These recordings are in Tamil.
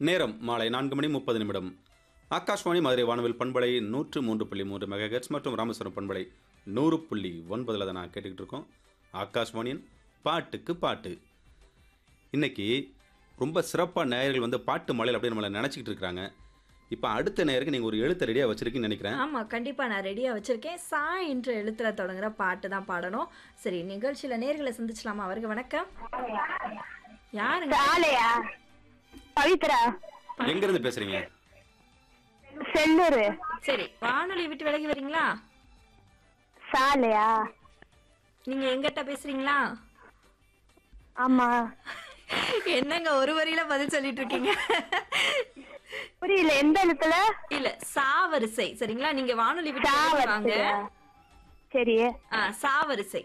நேரம் மாலை நான்கு மணி முப்பது நிமிடம் ஆகாஷ்வாணி மதுரை வானவில் பண்பலை நூற்று மூன்று புள்ளி மூன்று மெகாஹெட்ஸ் மற்றும் ராமேஸ்வரம் பண்பலை நூறு புள்ளி ஒன்பதில் தான் நான் கேட்டுக்கிட்டு இருக்கோம் ஆகாஷ்வாணியின் பாட்டுக்கு பாட்டு இன்னைக்கு ரொம்ப சிறப்பாக நேயர்கள் வந்து பாட்டு மலையில் அப்படியே நம்மளை நினச்சிக்கிட்டு இருக்கிறாங்க இப்போ அடுத்த நேயருக்கு நீங்கள் ஒரு எழுத்து ரெடியாக வச்சிருக்கீங்கன்னு நினைக்கிறேன் ஆமா கண்டிப்பா நான் ரெடியா வச்சிருக்கேன் சா என்ற எழுத்துல தொடங்குற பாட்டு தான் பாடணும் சரி நிகழ்ச்சியில நேர்களை சந்திச்சலாமா அவருக்கு வணக்கம் யாருங்க சாலையா பவித்ரா எங்கேருந்து பேசுகிறீங்க செல்லூர் சரி வானொலி விட்டு விலகி வரீங்களா சாலையா நீங்க எங்கிட்ட பேசுறீங்களா ஆமா என்னங்க ஒரு வரியில பதில் சொல்லிட்டு இருக்கீங்க புரியல எந்த இடத்துல இல்ல சா வரிசை சரிங்களா நீங்க வானொலி விட்டு சா விலகி வாங்க வரிசையா? சரி ஆ, சா வரிசை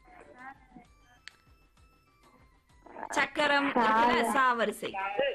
சக்கரம் இருக்குல்ல, சா வரிசை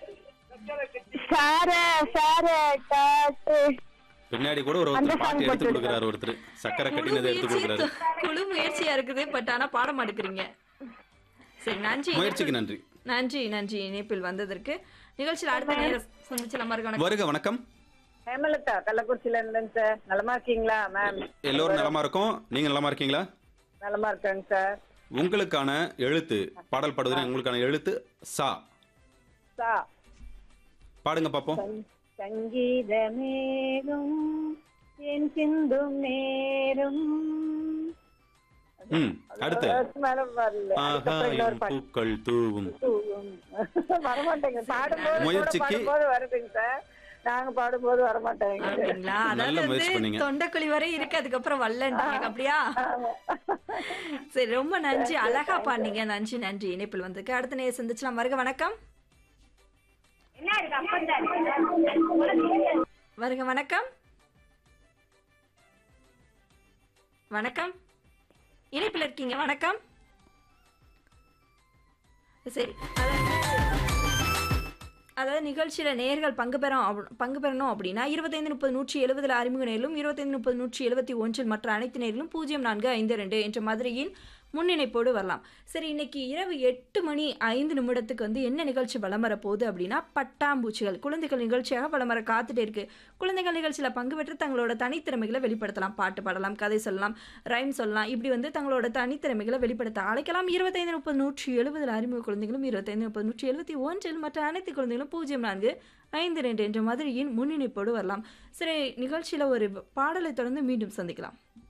சார சார டாட்டு பின்னாடி கூட ஒரு அந்த ஒருத்தர் பாட்டு song எடுத்து போட்டு கொடுக்குறாரு ஒருத்தர் சக்கரை குழு கட்டினதை எடுத்து முயற்சி கொடுக்குறாரு குழு முயற்சியா இருக்குது பட் ஆனா பாட மாட்டேங்கிறீங்க சரி நன்றி முயற்சிக்கு நன்றி நன்றி நன்றி இணைப்பில் வந்ததற்கு நிகழ்ச்சியில் அடுத்த நேரம் சந்திச்சலாம் வணக்கம் வருக வணக்கம் ஹேமலதா கள்ளக்குறிச்சியில இருந்தேங்க சார் நலமா இருக்கீங்களா மேம் எல்லோரும் நலமா இருக்கோம் நீங்க நலமா இருக்கீங்களா நலமா இருக்கேங்க சார் உங்களுக்கான எழுத்து பாடல் பாடுவதில் உங்களுக்கான எழுத்து சா சா பாடுங்க பாப்போம் சங்கீத மேலும் என் சிந்தும் நேரும் ம் அடுத்து மேடம் வரல அதுக்கப்புறம் ஆகாயம் இன்னொரு பாட்டு பூக்கள் தூவும் தூவும். வரமாட்டேங்க பாடும்போது கூட முயற்சிக்கு- பாடும்போது வருதுங்க சார் நாங்க பாடும்போது வரமாட்டேங்க அப்படிங்களா நல்ல அதாவது முயற்சி வந்து பண்ணீங்க. தொண்டைக்குழி வரை இருக்கு அதுக்கப்புறம் வரலன்றாங்க அப்படியா சரி ரொம்ப நன்றி அழகா பாடுனீங்க நன்றி நன்றி இணைப்பில் வந்ததுக்கு அடுத்த நேரம் சந்திச்சலாம் வருக வணக்கம் வருக வணக்கம் வணக்கம் இணைப்பில் இருக்கீங்க வணக்கம் சரி அதாவது- அதாவது நிகழ்ச்சியில் நேர்கள் பங்கு பெறும் அப்ப- பங்கு பெறணும் அப்படின்னா இருபத்தைந்து முப்பது நூற்றி எழுபதில் அறிமுக நேரிலும் இருபத்தைந்து முப்பது நூற்றி எழுபத்தி ஒன்றில் மற்ற அனைத்து நேரிலும் பூஜ்ஜியம் நான்கு ஐந்து ரெண்டு என்ற மதுரையின் முன்னிணைப்போடு வரலாம் சரி இன்னைக்கு இரவு எட்டு மணி ஐந்து நிமிடத்துக்கு வந்து என்ன நிகழ்ச்சி வலம் வர போகுது அப்படின்னா பட்டாம்பூச்சிகள் குழந்தைகள் நிகழ்ச்சியாக வலம் வர காத்துட்டே இருக்கு குழந்தைகள் நிகழ்ச்சியில் பங்கு பெற்று தங்களோட தனித்திறமைகளை வெளிப்படுத்தலாம் பாட்டு பாடலாம் கதை சொல்லலாம் ரைம் சொல்லலாம் இப்படி வந்து தங்களோட தனித்திறமைகளை வெளிப்படுத்த அழைக்கலாம் இருபத்தைந்து முப்பது நூற்றி எழுபதில் அறிமுக குழந்தைகளும் இருபத்தைந்து முப்பது நூற்றி எழுபத்தி ஒன்றில் மற்ற அனைத்து குழந்தைகளும் பூஜ்ஜியம் நான்கு ஐந்து ரெண்டு என்ற மதுரையின் முன்னிணைப்போடு வரலாம் சரி நிகழ்ச்சியில் ஒரு பாடலை தொடர்ந்து மீண்டும் சந்திக்கலாம்